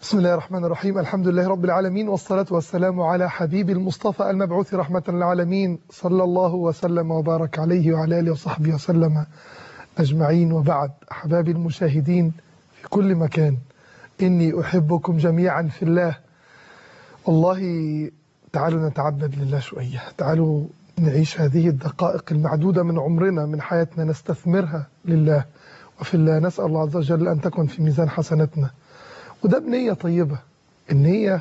بسم الله الرحمن الرحيم الحمد لله رب العالمين والصلاة والسلام على حبيب المصطفى المبعوث رحمة للعالمين صلى الله وسلم وبارك عليه وعلى آله وصحبه وسلم أجمعين وبعد أحبابي المشاهدين في كل مكان إني أحبكم جميعا في الله والله تعالوا نتعبد لله شوية تعالوا نعيش هذه الدقائق المعدودة من عمرنا من حياتنا نستثمرها لله وفي الله نسأل الله عز وجل أن تكون في ميزان حسناتنا وده بنية طيبة النية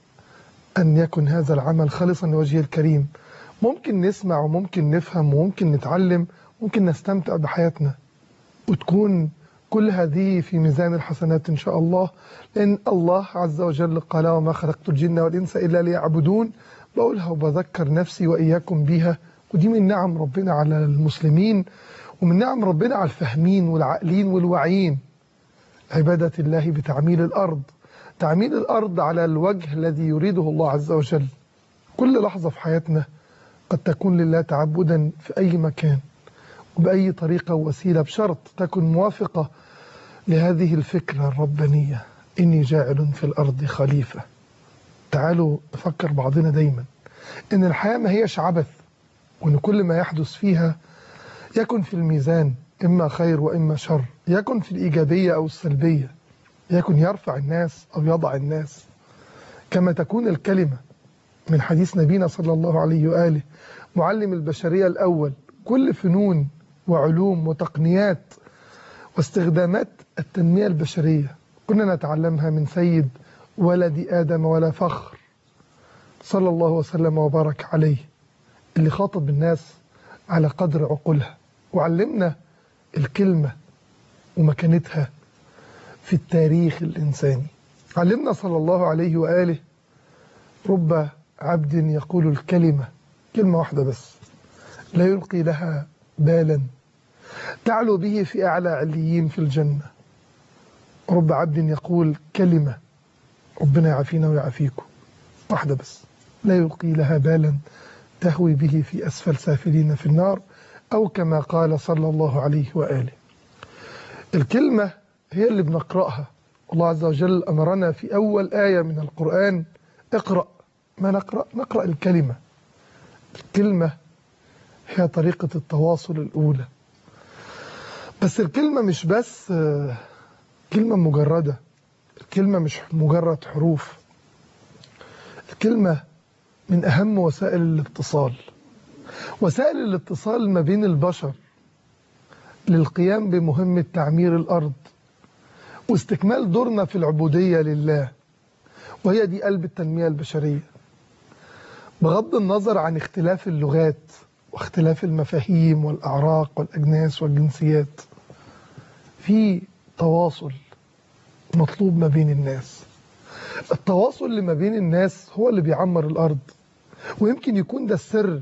أن يكن هذا العمل خالصا لوجهه الكريم ممكن نسمع وممكن نفهم وممكن نتعلم ممكن نستمتع بحياتنا وتكون كل هذه في ميزان الحسنات إن شاء الله لأن الله عز وجل قال وما خلقت الجن والإنس إلا ليعبدون بقولها وبذكر نفسي وإياكم بيها ودي من نعم ربنا على المسلمين ومن نعم ربنا على الفاهمين والعاقلين والواعيين عبادة الله بتعميل الأرض تعميل الأرض على الوجه الذي يريده الله عز وجل كل لحظة في حياتنا قد تكون لله تعبدا في أي مكان وبأي طريقة ووسيلة بشرط تكون موافقة لهذه الفكرة الربانية إني جاعل في الأرض خليفة تعالوا نفكر بعضنا دايما إن الحياة ما هيش عبث وإن كل ما يحدث فيها يكن في الميزان إما خير وإما شر يكن في الإيجابية أو السلبية يكن يرفع الناس أو يضع الناس كما تكون الكلمة من حديث نبينا صلى الله عليه وآله معلم البشرية الأول كل فنون وعلوم وتقنيات واستخدامات التنمية البشرية كنا نتعلمها من سيد ولد آدم ولا فخر صلى الله وسلم وبارك عليه اللي خاطب الناس على قدر عقولها وعلمنا الكلمة ومكانتها في التاريخ الإنساني علمنا صلى الله عليه وآله رب عبد يقول الكلمة كلمة واحدة بس لا يلقي لها بالا تعلو به في أعلى عليين في الجنة رب عبد يقول كلمة ربنا يعافينا ويعافيكم واحدة بس لا يلقي لها بالا تهوي به في أسفل سافلين في النار أو كما قال صلى الله عليه وآله الكلمة هي اللي بنقرأها الله عز وجل أمرنا في أول آية من القرآن اقرأ ما نقرأ نقرأ الكلمة الكلمة هي طريقة التواصل الأولى بس الكلمة مش بس كلمة مجردة الكلمة مش مجرد حروف الكلمة من أهم وسائل الاتصال وسائل الاتصال ما بين البشر للقيام بمهمة تعمير الأرض واستكمال دورنا في العبودية لله وهي دي قلب التنمية البشرية بغض النظر عن اختلاف اللغات واختلاف المفاهيم والأعراق والأجناس والجنسيات في تواصل مطلوب ما بين الناس التواصل اللي ما بين الناس هو اللي بيعمر الأرض ويمكن يكون ده السر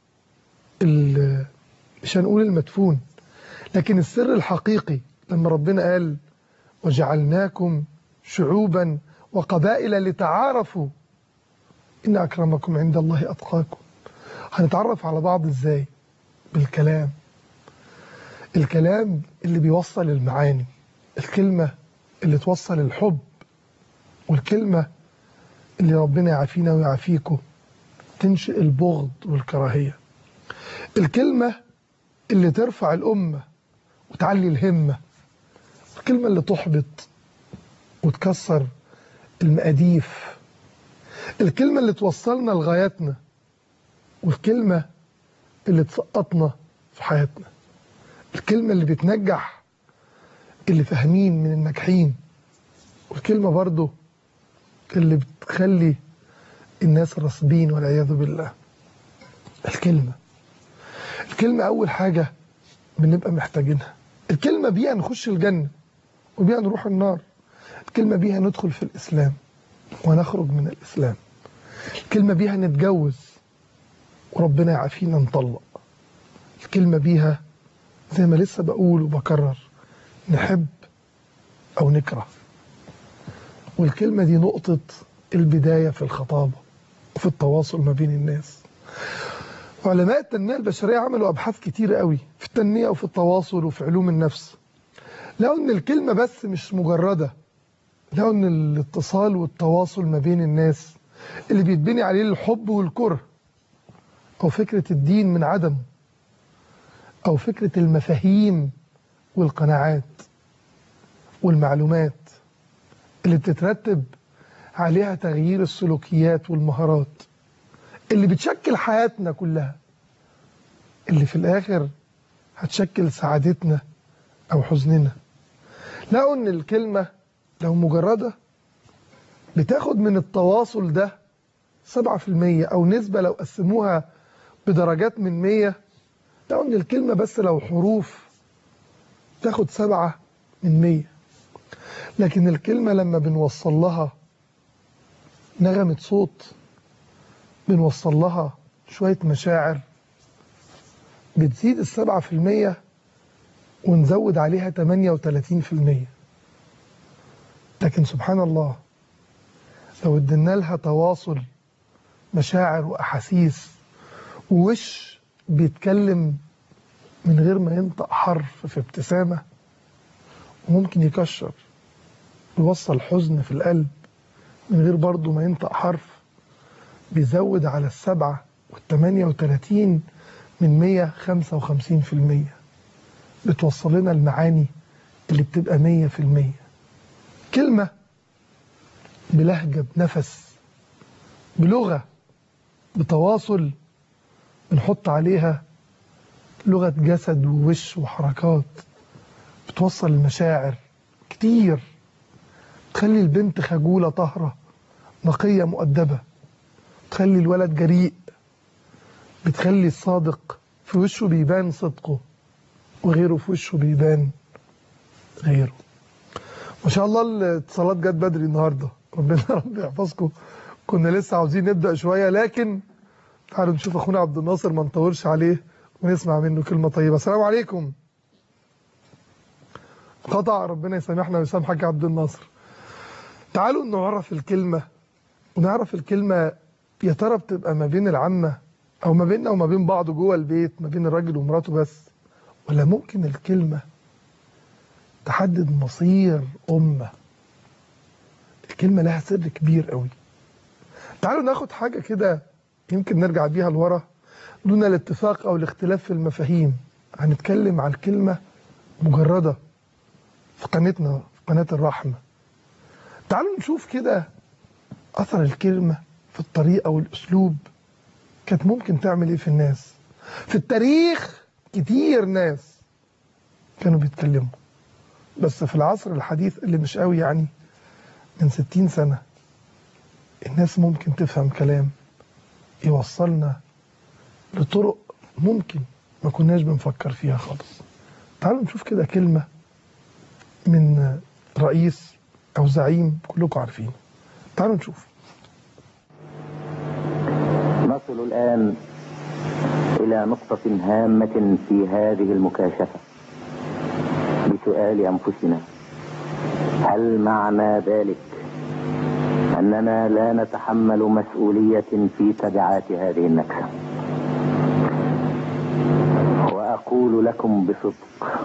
مش هنقول المدفون لكن السر الحقيقي لما ربنا قال وجعلناكم شعوبا وقبائل لتعارفوا إن أكرمكم عند الله أتقاكم هنتعرف على بعض إزاي بالكلام الكلام اللي بيوصل المعاني الكلمة اللي توصل الحب والكلمة اللي ربنا يعافينا ويعافيكم تنشئ البغض والكراهية الكلمة اللي ترفع الأمة وتعلي الهمة الكلمة اللي تحبط وتكسر المقاديف الكلمة اللي توصلنا لغاياتنا والكلمة اللي تسقطنا في حياتنا الكلمة اللي بتنجح اللي فاهمين من الناجحين والكلمة برضو اللي بتخلي الناس راسبين والعياذ بالله الكلمة الكلمة أول حاجة بنبقى محتاجينها الكلمة بيها نخش الجنة وبيها نروح النار الكلمة بيها ندخل في الإسلام ونخرج من الإسلام الكلمة بيها نتجوز وربنا يعافينا نطلق الكلمة بيها زي ما لسه بقول وبكرر نحب أو نكره والكلمة دي نقطة البداية في الخطابة وفي التواصل ما بين الناس علماء التنمية البشرية عملوا أبحاث كتيرة قوي في التنمية وفي التواصل وفي علوم النفس لقوا إن الكلمة بس مش مجردة لقوا ان الاتصال والتواصل ما بين الناس اللي بيتبني عليه الحب والكره او فكرة الدين من عدم او فكرة المفاهيم والقناعات والمعلومات اللي بتترتب عليها تغيير السلوكيات والمهارات اللي بتشكل حياتنا كلها اللي في الآخر هتشكل سعادتنا أو حزننا لقوا إن الكلمة لو مجردة بتاخد من التواصل ده 7% أو نسبة لو قسموها بدرجات من 100 لقوا إن الكلمة بس لو حروف تاخد سبعة من 100 لكن الكلمة لما بنوصل لها نغمة صوت بنوصل لها شوية مشاعر بتزيد السبعة في المية ونزود عليها تمانية وتلاتين في المية لكن سبحان الله لو ادينا لها تواصل مشاعر وأحاسيس ووش بيتكلم من غير ما ينطق حرف في ابتسامة وممكن يكشر يوصل حزن في القلب من غير برضه ما ينطق حرف بيزود على السبعة والتمانية وتلاتين من مية خمسة وخمسين في المية بتوصل لنا المعاني اللي بتبقى مية في المية كلمة بلهجة بنفس بلغة بتواصل بنحط عليها لغة جسد ووش وحركات بتوصل المشاعر كتير تخلي البنت خجولة طهرة نقية مؤدبة تخلي الولد جريء بتخلي الصادق في وشه بيبان صدقه وغيره في وشه بيبان غيره ما شاء الله الاتصالات جت بدري النهارده ربنا رب يحفظكم كنا لسه عاوزين نبدا شويه لكن تعالوا نشوف اخونا عبد الناصر ما نطولش عليه ونسمع منه كلمه طيبه السلام عليكم قطع ربنا يسامحنا ويسامحك يا عبد الناصر تعالوا نعرف الكلمه ونعرف الكلمه يا ترى بتبقى ما بين العامه او ما بيننا وما بين بعض جوه البيت ما بين الراجل ومراته بس ولا ممكن الكلمه تحدد مصير امه الكلمه لها سر كبير قوي تعالوا ناخد حاجه كده يمكن نرجع بيها لورا دون الاتفاق او الاختلاف في المفاهيم هنتكلم عن الكلمه مجرده في قناتنا في قناه الرحمه تعالوا نشوف كده اثر الكلمه في الطريقه والاسلوب كانت ممكن تعمل ايه في الناس في التاريخ كتير ناس كانوا بيتكلموا بس في العصر الحديث اللي مش قوي يعني من ستين سنة الناس ممكن تفهم كلام يوصلنا لطرق ممكن ما كناش بنفكر فيها خالص تعالوا نشوف كده كلمة من رئيس أو زعيم كلكم عارفينه تعالوا نشوف نصل الآن إلى نقطة هامة في هذه المكاشفة بسؤال أنفسنا هل معنى ذلك أننا لا نتحمل مسؤولية في تبعات هذه النكسة وأقول لكم بصدق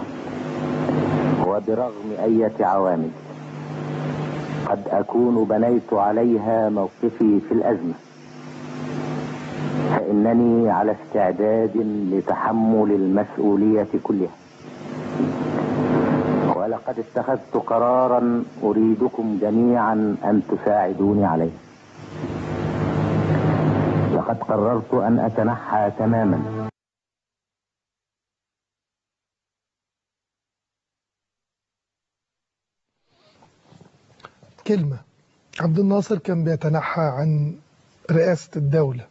وبرغم أية عوامل قد أكون بنيت عليها موقفي في الأزمة فإنني على استعداد لتحمل المسؤولية كلها ولقد اتخذت قرارا أريدكم جميعا أن تساعدوني عليه لقد قررت أن أتنحى تماما كلمة عبد الناصر كان بيتنحى عن رئاسة الدولة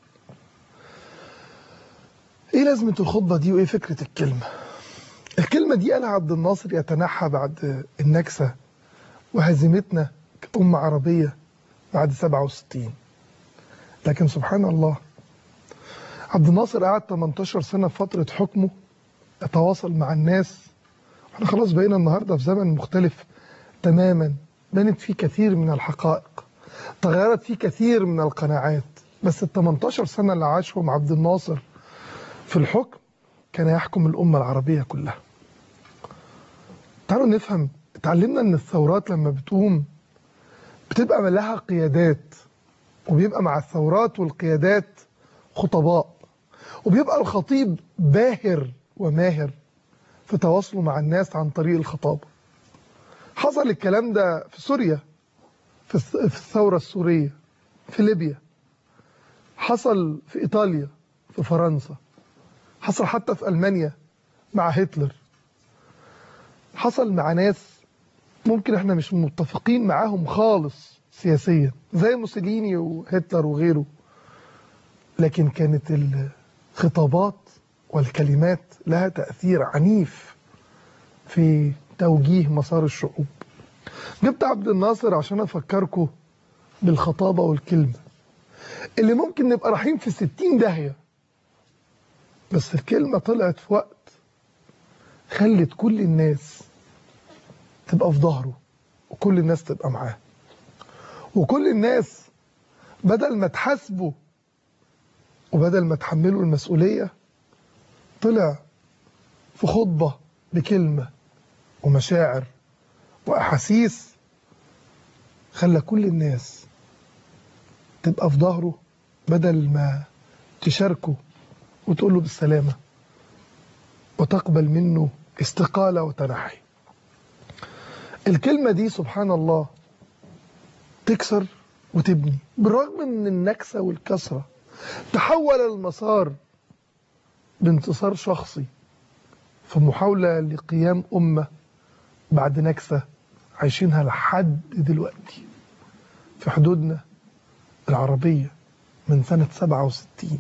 ايه لازمة الخطبة دي وايه فكرة الكلمة الكلمة دي قالها عبد الناصر يتنحى بعد النكسة وهزيمتنا كأمة عربية بعد 67 لكن سبحان الله عبد الناصر قعد 18 سنة في فترة حكمه يتواصل مع الناس احنا خلاص بقينا النهاردة في زمن مختلف تماما بنت فيه كثير من الحقائق تغيرت فيه كثير من القناعات بس ال 18 سنة اللي عاشهم عبد الناصر في الحكم كان يحكم الأمة العربية كلها تعالوا نفهم اتعلمنا ان الثورات لما بتقوم بتبقى لها قيادات وبيبقى مع الثورات والقيادات خطباء وبيبقى الخطيب باهر وماهر في تواصله مع الناس عن طريق الخطابة حصل الكلام ده في سوريا في الث- في الثورة السورية في ليبيا حصل في إيطاليا في فرنسا حصل حتى في ألمانيا مع هتلر حصل مع ناس ممكن احنا مش متفقين معاهم خالص سياسيا زي موسوليني وهتلر وغيره لكن كانت الخطابات والكلمات لها تأثير عنيف في توجيه مسار الشعوب جبت عبد الناصر عشان أفكركم بالخطابة والكلمة اللي ممكن نبقى رايحين في ستين داهية بس الكلمة طلعت في وقت خلت كل الناس تبقى في ظهره وكل الناس تبقى معاه وكل الناس بدل ما تحاسبه وبدل ما تحمله المسؤولية طلع في خطبة بكلمة ومشاعر وأحاسيس خلى كل الناس تبقى في ظهره بدل ما تشاركه وتقول له بالسلامة وتقبل منه استقالة وتنحي الكلمة دي سبحان الله تكسر وتبني بالرغم من النكسة والكسرة تحول المسار بانتصار شخصي في محاولة لقيام أمة بعد نكسة عايشينها لحد دلوقتي في حدودنا العربية من سنة 67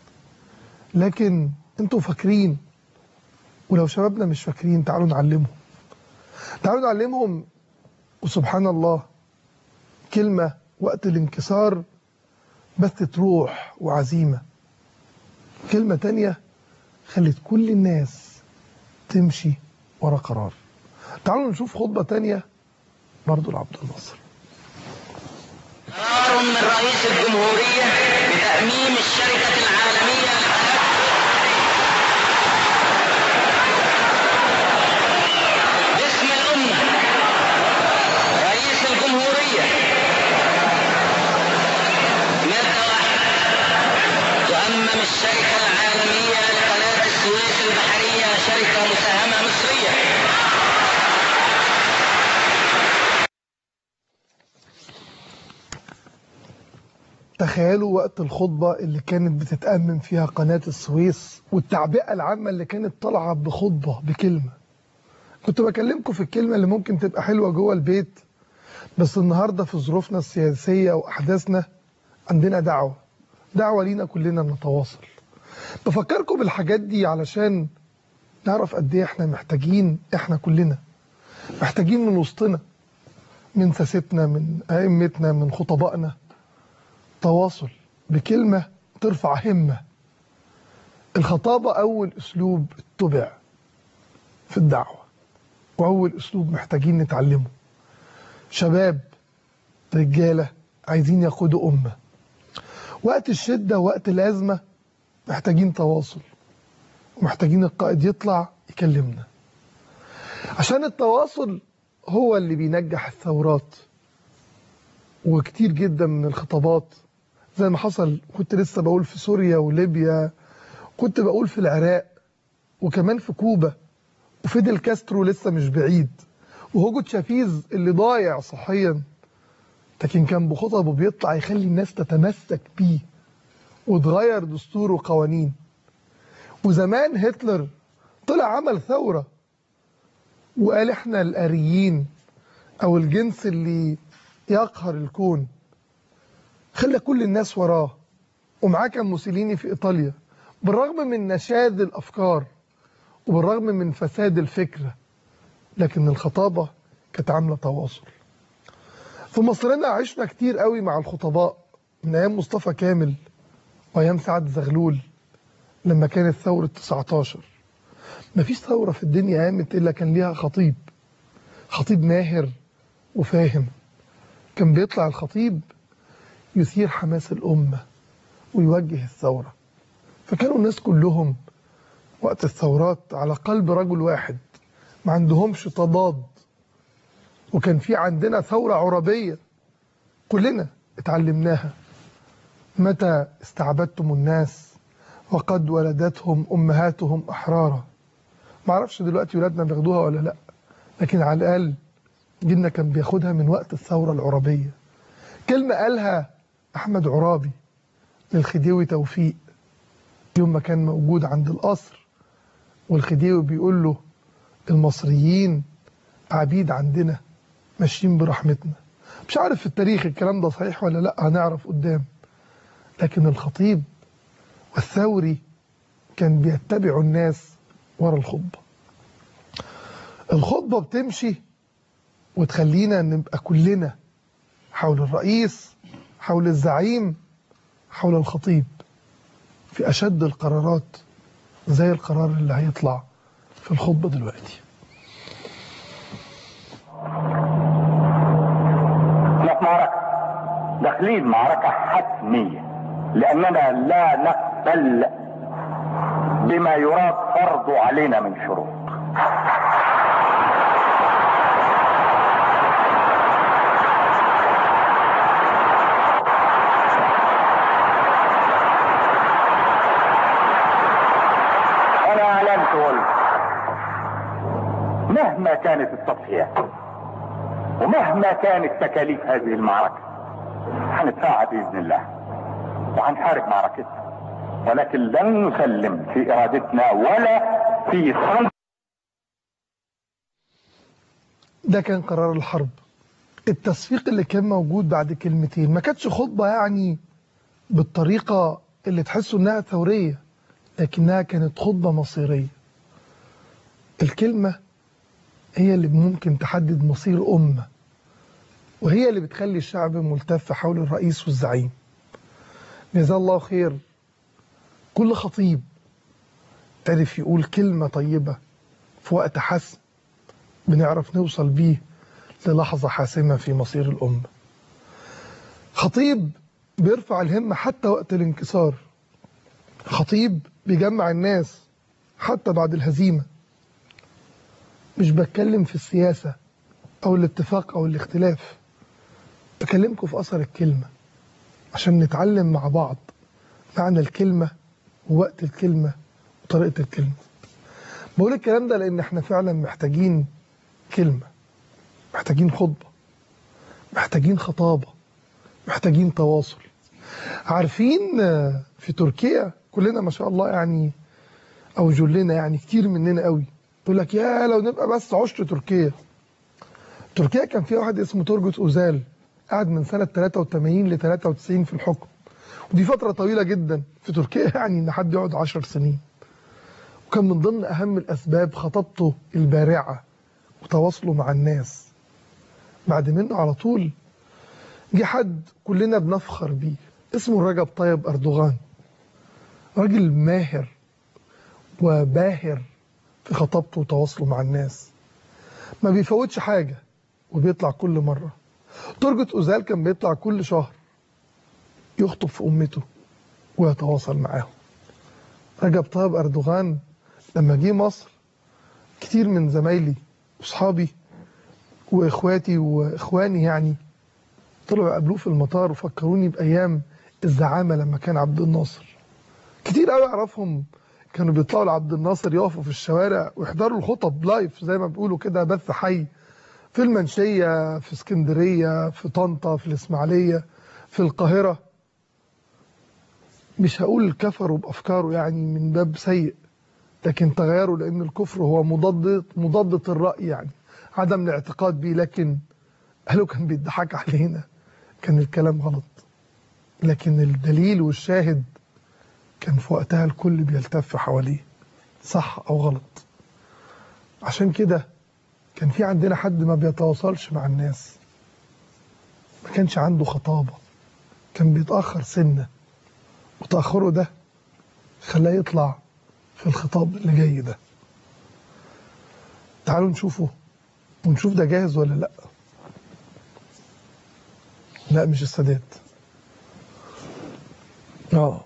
لكن انتوا فاكرين ولو شبابنا مش فاكرين تعالوا نعلمهم تعالوا نعلمهم وسبحان الله كلمة وقت الانكسار بثت روح وعزيمة كلمة تانية خلت كل الناس تمشي ورا قرار تعالوا نشوف خطبة تانية برضو لعبد الناصر قرار من رئيس الجمهورية بتأميم الشركة العالمية باسم الأمة رئيس الجمهورية مادة واحد تؤمم الشركة العالمية لقناة السويس البحرية شركة مساهمة مصرية تخيلوا وقت الخطبة اللي كانت بتتأمم فيها قناة السويس والتعبئة العامة اللي كانت طالعة بخطبة بكلمة كنت بكلمكم في الكلمة اللي ممكن تبقى حلوة جوه البيت بس النهاردة في ظروفنا السياسية وأحداثنا عندنا دعوة دعوة لينا كلنا نتواصل بفكركم بالحاجات دي علشان نعرف قد ايه احنا محتاجين احنا كلنا محتاجين من وسطنا من ساستنا من أئمتنا من خطبائنا تواصل بكلمة ترفع همة الخطابة أول أسلوب اتبع في الدعوة وأول أسلوب محتاجين نتعلمه شباب رجالة عايزين يقودوا أمة وقت الشدة وقت الأزمة محتاجين تواصل ومحتاجين القائد يطلع يكلمنا عشان التواصل هو اللي بينجح الثورات وكتير جدا من الخطابات زي ما حصل كنت لسه بقول في سوريا وليبيا كنت بقول في العراق وكمان في كوبا وفيدل كاسترو لسه مش بعيد وهوجو تشافيز اللي ضايع صحيا لكن كان بخطبه بيطلع يخلي الناس تتمسك بيه وتغير دستور وقوانين وزمان هتلر طلع عمل ثورة وقال احنا الآريين أو الجنس اللي يقهر الكون خلى كل الناس وراه ومعاه كان موسوليني في إيطاليا بالرغم من نشاذ الأفكار وبالرغم من فساد الفكرة لكن الخطابة كانت عاملة تواصل في مصرنا عشنا كتير قوي مع الخطباء من أيام مصطفى كامل وأيام سعد زغلول لما كانت ثورة 19 مفيش ثورة في الدنيا قامت إلا كان ليها خطيب خطيب ماهر وفاهم كان بيطلع الخطيب يثير حماس الأمة ويوجه الثورة فكانوا الناس كلهم وقت الثورات على قلب رجل واحد ما عندهمش تضاد وكان في عندنا ثورة عربية كلنا اتعلمناها متى استعبدتم الناس وقد ولدتهم أمهاتهم أحرارا ما اعرفش دلوقتي ولادنا بياخدوها ولا لا لكن على الأقل جيلنا كان بياخدها من وقت الثورة العربية كلمة قالها أحمد عرابي للخديوي توفيق يوم ما كان موجود عند القصر والخديوي بيقول له المصريين عبيد عندنا ماشيين برحمتنا مش عارف في التاريخ الكلام ده صحيح ولا لا هنعرف قدام لكن الخطيب والثوري كان بيتبعوا الناس ورا الخطبة الخطبة بتمشي وتخلينا نبقى كلنا حول الرئيس حول الزعيم حول الخطيب في أشد القرارات زي القرار اللي هيطلع في الخطبة دلوقتي احنا في معركة داخلين معركة حتمية لأننا لا نقبل بما يراد فرضه علينا من شروط أنا أعلنت وقلت مهما كانت التضحيات ومهما كانت تكاليف هذه المعركة هندفعها بإذن الله وهنحارب معركتنا ولكن لن نسلم في إرادتنا ولا في صمت ده كان قرار الحرب التصفيق اللي كان موجود بعد كلمتين ما كانتش خطبة يعني بالطريقة اللي تحسوا انها ثورية لكنها كانت خطبة مصيرية الكلمة هي اللي ممكن تحدد مصير أمة وهي اللي بتخلي الشعب ملتف حول الرئيس والزعيم جزاه الله خير كل خطيب عرف يقول كلمة طيبة في وقت حسم بنعرف نوصل بيه للحظة حاسمة في مصير الأمة خطيب بيرفع الهمة حتى وقت الانكسار خطيب بيجمع الناس حتى بعد الهزيمة مش بتكلم في السياسة أو الاتفاق أو الاختلاف بكلمكم في أثر الكلمة عشان نتعلم مع بعض معنى الكلمة ووقت الكلمة وطريقة الكلمة بقول الكلام ده لأن احنا فعلا محتاجين كلمة محتاجين خطبة محتاجين خطابة محتاجين تواصل عارفين آه، في تركيا كلنا ما شاء الله يعني أو جلنا يعني كتير مننا قوي يقول لك يا لو نبقى بس عشر تركيا تركيا كان فيها واحد اسمه ترجت أوزال قعد من سنة 83 ل 93 في الحكم ودي فترة طويلة جدا في تركيا يعني إن حد يقعد 10 سنين وكان من ضمن أهم الأسباب خطبته البارعة وتواصله مع الناس بعد منه على طول جه حد كلنا بنفخر بيه اسمه رجب طيب أردوغان راجل ماهر وباهر في خطابته وتواصله مع الناس ما بيفوتش حاجة وبيطلع كل مرة ترجت أوزال كان بيطلع كل شهر يخطب في أمته ويتواصل معاهم رجب طيب أردوغان لما جه مصر كتير من زمايلي وصحابي وإخواتي وإخواني يعني طلعوا قابلوه في المطار وفكروني بأيام الزعامة لما كان عبد الناصر كتير قوي أعرفهم كانوا بيطلعوا لعبد الناصر يقفوا في الشوارع ويحضروا الخطب لايف زي ما بيقولوا كده بث حي في المنشية في اسكندرية في طنطا في الإسماعيلية في القاهرة مش هقول كفروا بأفكاره يعني من باب سيء لكن تغيروا لأن الكفر هو مضاد مضادة الرأي يعني عدم الاعتقاد بيه لكن قالوا كان بيضحك علينا كان الكلام غلط لكن الدليل والشاهد كان في وقتها الكل بيلتف حواليه صح أو غلط عشان كده كان في عندنا حد ما بيتواصلش مع الناس ما كانش عنده خطابة كان بيتأخر سنة وتأخره ده خلاه يطلع في الخطاب اللي جاي ده تعالوا نشوفه ونشوف ده جاهز ولا لا لا مش السادات اه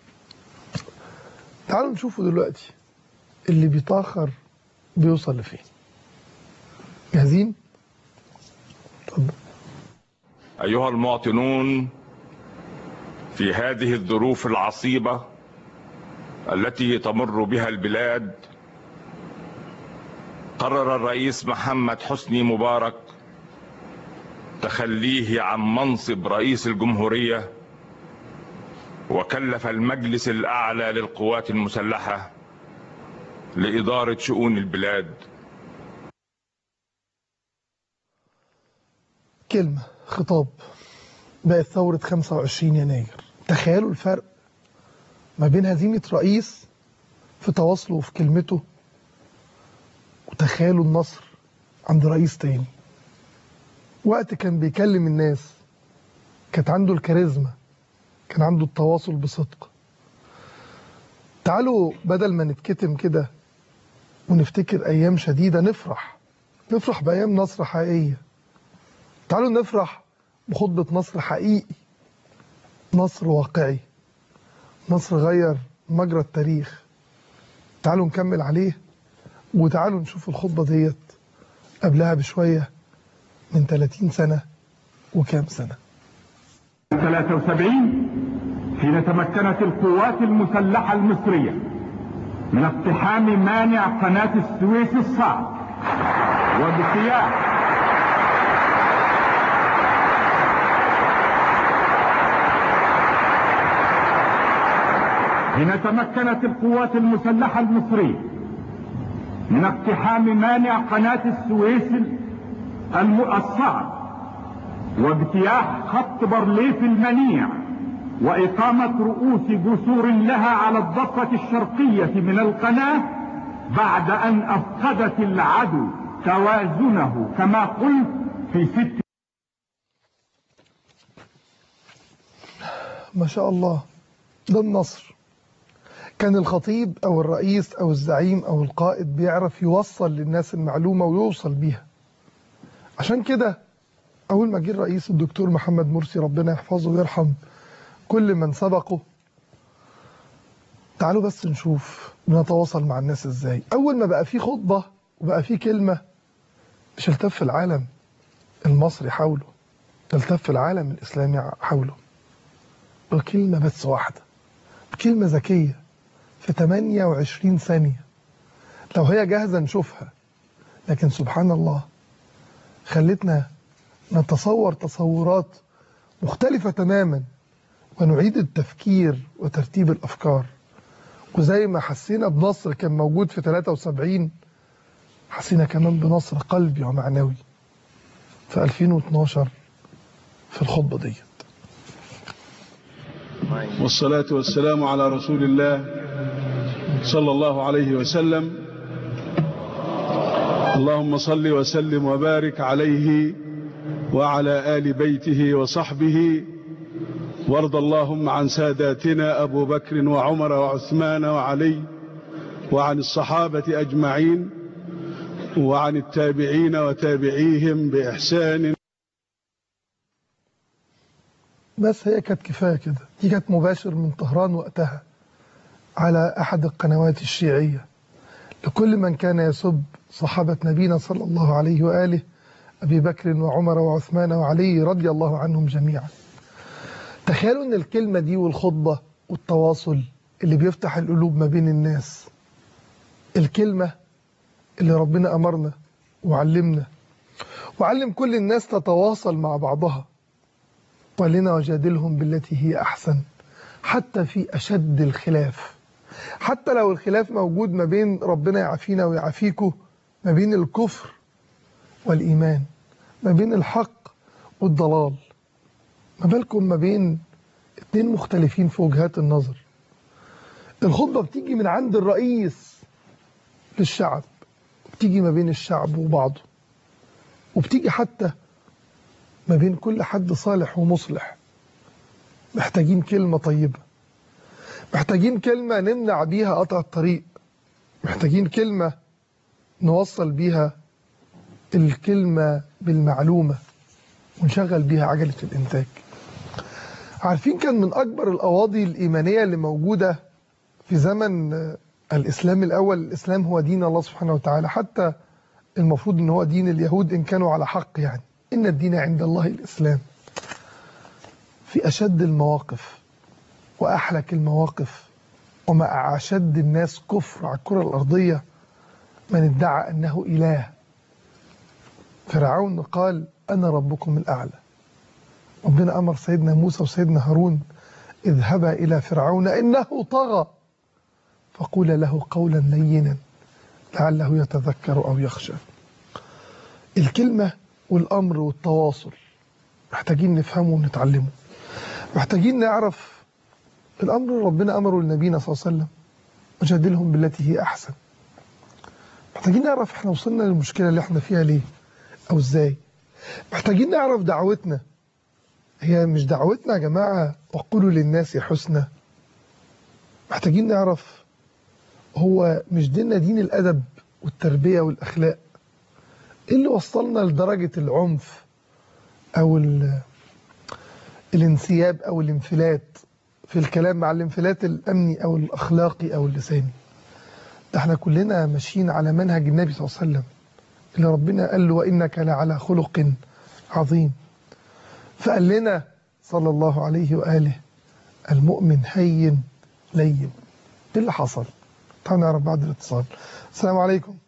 تعالوا نشوفه دلوقتي اللي بيتأخر بيوصل لفين جاهزين؟ اتفضل أيها المواطنون في هذه الظروف العصيبة التي تمر بها البلاد قرر الرئيس محمد حسني مبارك تخليه عن منصب رئيس الجمهورية وكلف المجلس الأعلى للقوات المسلحة لإدارة شؤون البلاد كلمة خطاب بقت ثورة 25 يناير تخيلوا الفرق ما بين هزيمة رئيس في تواصله وفي كلمته وتخيلوا النصر عند رئيس تاني وقت كان بيكلم الناس كانت عنده الكاريزما كان عنده التواصل بصدق تعالوا بدل ما نتكتم كده ونفتكر أيام شديدة نفرح نفرح بأيام نصر حقيقية تعالوا نفرح بخطبة نصر حقيقي نصر واقعي نصر غير مجرى التاريخ تعالوا نكمل عليه وتعالوا نشوف الخطبة ديت قبلها بشوية من 30 سنة وكام سنة 73 حين تمكنت القوات المسلحة المصرية من اقتحام مانع قناة السويس الصعب واجتياح حين تمكنت القوات المسلحة المصرية من اقتحام مانع قناة السويس الم- الصعب واجتياح خط بارليف المنيع وإقامة رؤوس جسور لها على الضفة الشرقية من القناة بعد أن أفقدت العدو توازنه كما قلت في ست ما شاء الله ده النصر كان الخطيب أو الرئيس أو الزعيم أو القائد بيعرف يوصل للناس المعلومة ويوصل بيها عشان كده أول ما جه الرئيس الدكتور محمد مرسي ربنا يحفظه ويرحم كل من سبقه تعالوا بس نشوف بنتواصل مع الناس ازاي أول ما بقى في خطبة وبقى في كلمة مش التف العالم المصري حوله التف العالم الإسلامي حوله بكلمة بس واحدة بكلمة ذكية في 28 ثانية لو هي جاهزة نشوفها لكن سبحان الله خلتنا نتصور تصورات مختلفة تماما ونعيد التفكير وترتيب الأفكار وزي ما حسينا بنصر كان موجود في 73 حسينا كمان بنصر قلبي ومعنوي في 2012 في الخطبة ديت والصلاة والسلام على رسول الله صلى الله عليه وسلم اللهم صل وسلم وبارك عليه وعلى آل بيته وصحبه وارض اللهم عن ساداتنا أبو بكر وعمر وعثمان وعلي وعن الصحابة أجمعين وعن التابعين وتابعيهم بإحسان بس هي كانت كفاية كده دي كانت مباشر من طهران وقتها على أحد القنوات الشيعية لكل من كان يسب صحابة نبينا صلى الله عليه وآله أبي بكر وعمر وعثمان وعلي رضي الله عنهم جميعا تخيلوا أن الكلمة دي والخطبة والتواصل اللي بيفتح القلوب ما بين الناس الكلمة اللي ربنا أمرنا وعلمنا وعلم كل الناس تتواصل مع بعضها ولنا وجادلهم بالتي هي أحسن حتى في أشد الخلاف حتى لو الخلاف موجود ما بين ربنا يعافينا ويعافيكم ما بين الكفر والإيمان ما بين الحق والضلال ما بالكم ما بين اتنين مختلفين في وجهات النظر الخطبة بتيجي من عند الرئيس للشعب بتيجي ما بين الشعب وبعضه وبتيجي حتى ما بين كل حد صالح ومصلح محتاجين كلمة طيبة محتاجين كلمة نمنع بيها قطع الطريق محتاجين كلمة نوصل بيها الكلمة بالمعلومة ونشغل بيها عجلة الإنتاج عارفين كان من أكبر الأواضي الإيمانية اللي موجودة في زمن الإسلام الأول الإسلام هو دين الله سبحانه وتعالى حتى المفروض ان هو دين اليهود ان كانوا على حق يعني ان الدين عند الله الاسلام في أشد المواقف وأحلك المواقف ومع أشد الناس كفر على الكرة الأرضية من ادعى أنه إله فرعون قال أنا ربكم الأعلى ربنا أمر سيدنا موسى وسيدنا هارون اذهبا إلى فرعون إنه طغى فقول له قولا لينا لعله يتذكر أو يخشى الكلمة والأمر والتواصل محتاجين نفهمه ونتعلمه محتاجين نعرف الأمر اللي ربنا أمره لنبينا صلى الله عليه وسلم وجادلهم بالتي هي أحسن محتاجين نعرف احنا وصلنا للمشكلة اللي احنا فيها ليه أو ازاي محتاجين نعرف دعوتنا هي مش دعوتنا يا جماعة وقولوا للناس حسنى محتاجين نعرف هو مش ديننا دين الأدب والتربية والأخلاق ايه اللي وصلنا لدرجة العنف أو ال- الانسياب أو الانفلات في الكلام مع الانفلات الأمني أو الأخلاقي أو اللساني ده احنا كلنا ماشيين على منهج النبي صلى الله عليه وسلم اللي ربنا قال له وإنك لعلى خلق عظيم فقال لنا صلى الله عليه وآله المؤمن هين لين ايه اللي حصل تعالوا نعرف بعد الاتصال السلام عليكم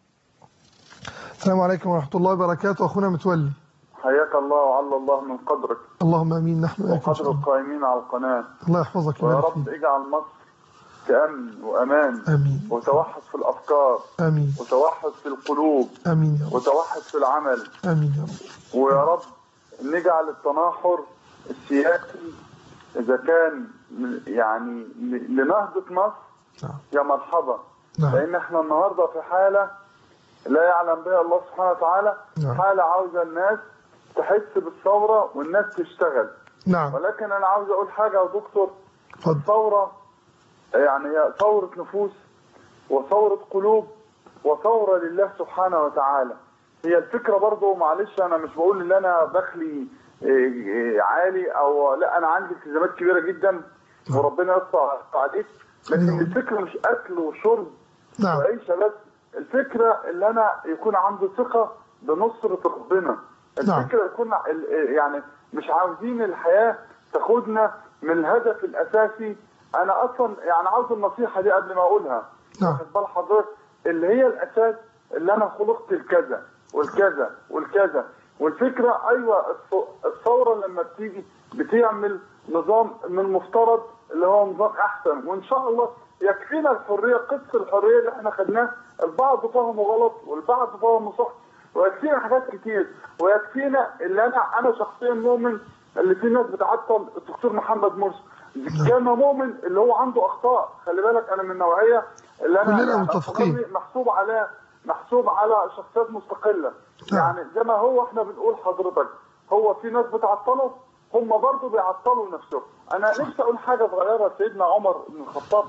السلام عليكم ورحمة الله وبركاته أخونا متولي حياك الله وعلى الله من قدرك اللهم امين نحن وإياكم إن شاء وقدر الله. القائمين على القناة الله يحفظك ويا ويبارك رب فيك اجعل مصر كأمن وأمان امين وتوحد في الأفكار امين وتوحد في القلوب امين يا رب وتوحد في العمل امين يا رب ويا رب نجعل التناحر السياسي إذا كان م- يعني ل- لنهضة مصر نعم يا مرحبا نعم لأن احنا النهاردة في حالة لا يعلم بها الله سبحانه وتعالى نعم. حالة عاوزة الناس تحس بالثورة والناس تشتغل نعم ولكن انا عاوز اقول حاجه يا دكتور اتفضل الثوره يعني هي ثوره نفوس وثوره قلوب وثوره لله سبحانه وتعالى هي الفكره برضو معلش انا مش بقول ان انا دخلي إيه، إيه، عالي او لا انا عندي التزامات كبيره جدا وربنا يستر عليك لكن نعم. الفكره مش اكل وشرب نعم وعيشه بس الفكره اللي انا يكون عندي ثقه بنصره ربنا نعم. الفكره يكون ال- يعني مش عاوزين الحياه تاخدنا من الهدف الاساسي انا اصلا يعني عاوز النصيحه دي قبل ما اقولها نعم واخد بال حضرتك اللي هي الاساس اللي انا خلقت الكذا والكذا والكذا والفكره ايوه الث- الثوره لما بتيجي بتعمل نظام من المفترض اللي هو نظام احسن وان شاء الله يكفينا الحريه قدس الحريه اللي احنا خدناه البعض فهمه غلط والبعض فهمه صح ويكفينا حاجات كتير ويكفينا اللي انا انا شخصيا مؤمن اللي في ناس بتعطل الدكتور محمد مرسي كان مؤمن اللي هو عنده اخطاء خلي بالك انا من النوعيه اللي انا كلنا يعني متفقين. أفكاري محسوب على محسوب على شخصيات مستقله نعم. يعني زي ما هو احنا بنقول حضرتك هو في ناس بتعطله هم برضه بيعطلوا نفسهم انا نفسي اقول حاجه صغيره سيدنا عمر بن الخطاب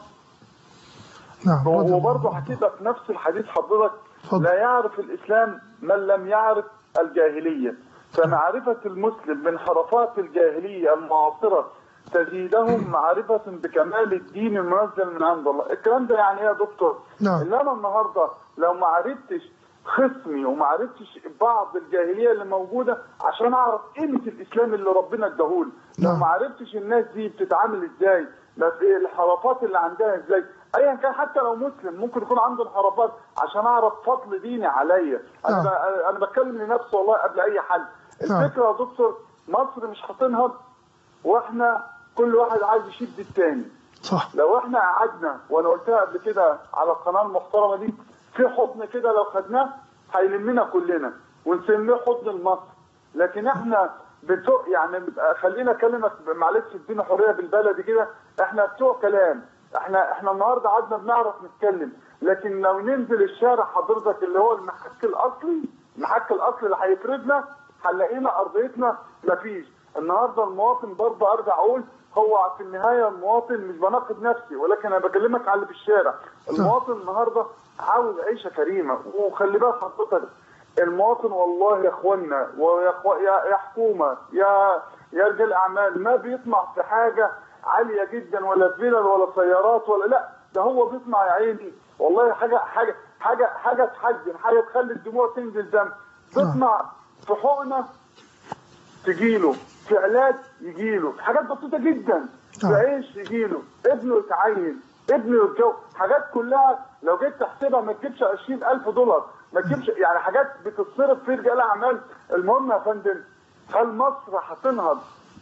نعم رضي هو الله برضه عنه. حكيت لك نفس الحديث حضرتك اتفضل. لا يعرف الاسلام من لم يعرف الجاهليه فمعرفه المسلم من حرفات الجاهليه المعاصره تزيدهم معرفة بكمال الدين المنزل من عند الله الكلام ده يعني ايه يا دكتور نعم. اللي انا النهاردة لو ما عرفتش خصمي وما عرفتش بعض الجاهلية اللي موجودة عشان اعرف قيمة الاسلام اللي ربنا اداهولي لو نعم. ما عرفتش الناس دي بتتعامل ازاي بس إيه الحرفات اللي عندها ازاي ايا كان حتى لو مسلم ممكن يكون عنده انحرافات عشان اعرف فضل ديني عليا انا نعم. ب- انا بتكلم لنفسي والله قبل اي حد نعم. الفكره يا دكتور مصر مش هتنهض واحنا كل واحد عايز يشد التاني صح لو احنا قعدنا وانا قلتها قبل كده على القناه المحترمه دي في حضن كده لو خدناه هيلمنا كلنا ونسميه حضن مصر لكن احنا بتوع يعني خلينا كلمه معلش ادينا حريه بالبلدي كده احنا بتوع كلام احنا احنا النهارده قعدنا بنعرف نتكلم لكن لو ننزل الشارع حضرتك اللي هو المحك الاصلي المحك الاصلي اللي هيفرضنا هنلاقينا ارضيتنا مفيش النهارده المواطن برضه ارجع اقول هو في النهايه المواطن مش بناقد نفسي ولكن انا بكلمك على اللي في الشارع المواطن النهارده عاوز عيشه كريمه وخلي بالك حضرتك المواطن والله يا اخوانا ويا إخوا- يا يا حكومه يا يا رجال اعمال ما بيطمع في حاجه عاليه جدا ولا فيلل ولا سيارات ولا لا ده هو بيطمع يا عيني والله حاجه حاجه حاجه حاجه تحزن حاجه تخلي الدموع تنزل دم تطمع في حقنه تجيله في علاج يجيله في حاجات بسيطه جدا في آه. عيش يجيله ابنه يتعين ابنه يتجوز حاجات كلها لو جيت تحسبها ما تجيبش 20000 دولار ما تجيبش يعني حاجات بتتصرف في رجال اعمال المهم يا فندم هل مصر هتنهض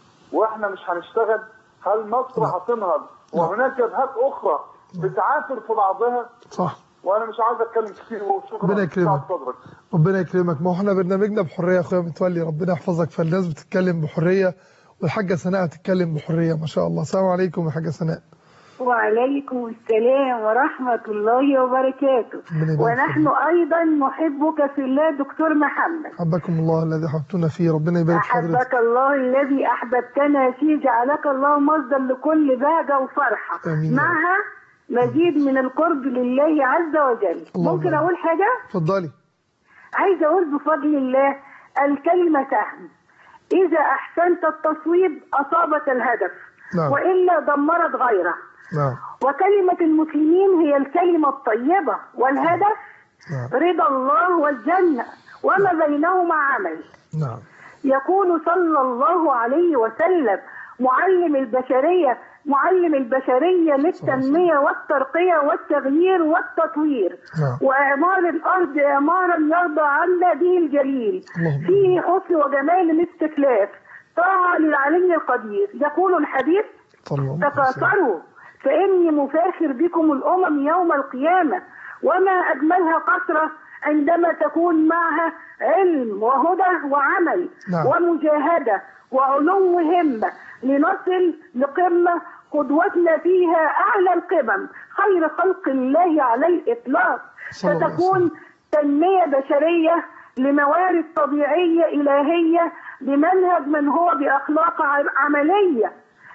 واحنا مش هنشتغل هل مصر لا. هتنهض وهناك جبهات اخرى بتعافر في بعضها صح وانا مش عايز اتكلم كتير وشكرا ربنا يكرمك. سعد صدرك ربنا يكرمك ما هو احنا برنامجنا بحريه يا اخويا متولي ربنا يحفظك فالناس بتتكلم بحريه والحاجه سناء بتتكلم بحريه ما شاء الله السلام عليكم يا حاجه سناء وعليكم السلام ورحمة الله وبركاته ربنا يبارك ونحن أيضا نحبك في الله دكتور محمد حبكم الله الذي حببتنا فيه ربنا يبارك في حضرتك أحبك الله الذي أحببتنا فيه جعلك الله مصدر لكل بهجة وفرحة آمين. معها مزيد من القرب لله عز وجل اللهم ممكن آمين. أقول حاجة؟ اتفضلي عايزة أقول بفضل الله الكلمة سهم إذا أحسنت التصويب أصابت الهدف نعم. وإلا دمرت غيره نعم وكلمة المسلمين هي الكلمة الطيبة والهدف نعم رضا الله والجنة وما بينهما عمل نعم يكون صلى الله عليه وسلم معلم البشرية معلم البشرية للتنمية والترقية والتغيير والتطوير نعم. وإعمار الأرض إعمارا يرضى عنا به الجليل اللهم فيه حسن وجمال الاستكلاف طاعة للعلي القدير يقول الحديث صلى الله عليه وسلم تكاثروا فإني مفاخر بكم الأمم يوم القيامة وما أجملها قسرة عندما تكون معها علم وهدى وعمل نعم. ومجاهدة وعلو همة لنصل لقمة قدوتنا فيها أعلى القمم خير خلق الله على الإطلاق صلى الله عليه ستكون وسلم. تنمية بشرية لموارد طبيعية إلهية بمنهج من هو بأخلاق ع- عملية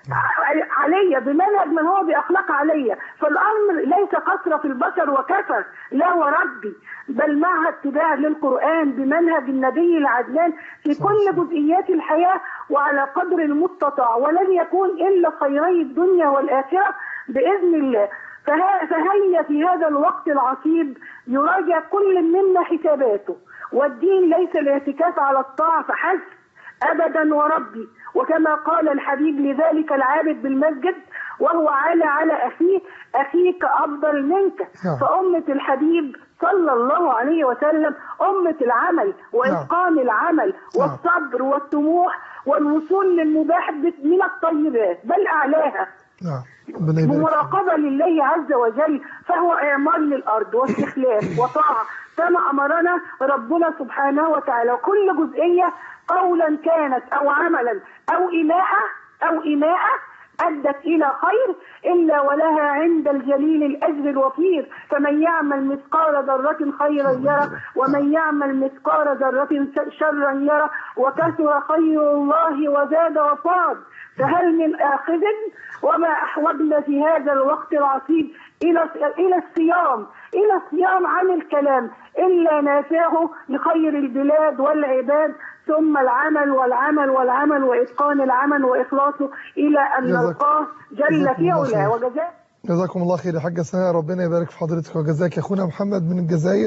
ع- علية بمنهج من هو بأخلاق علية فالأمر ليس قصر في البشر وكفى لا وربي بل مع اتباع للقرآن بمنهج النبي العدنان في كل جزئيات الحياة وعلى قدر المستطاع ولن يكون إلا خيري الدنيا والآخرة بإذن الله فه- فهيا في هذا الوقت العصيب يراجع كل منا حساباته والدين ليس الاعتكاف على الطاعة فحسب أبدا وربي وكما قال الحبيب لذلك العابد بالمسجد وهو على على أخيه أخيك أفضل منك نعم. فأمة الحبيب صلى الله عليه وسلم أمة العمل وإتقان العمل والصبر والطموح والوصول للمباح من الطيبات بل أعلاها نعم ربنا يبارك فيك. بمراقبة لله عز وجل فهو إعمار للأرض واستخلاف وطاعة كما أمرنا ربنا سبحانه وتعالى وكل جزئية قولا كانت أو عملا أو إماءة أو إماءة أدت إلى خير إلا ولها عند الجليل الأجر الوفير فمن يعمل مثقال ذرة خيرا يرى ومن يعمل مثقال ذرة شرا يرى وكثر خير الله وزاد وفاض فهل من آخذ وما أحوجنا في هذا الوقت العصيب إلى إلى الصيام إلى الصيام عن الكلام إلا نافعه لخير البلاد والعباد ثم العمل والعمل والعمل وإتقان العمل وإخلاصه إلى أن جزاك- نلقاه جل جزاكم في الله علاه خير. وجزاه جزاكم الله خير يا حاجة سناء ربنا يبارك في حضرتك وجزاك يا أخونا محمد من الجزائر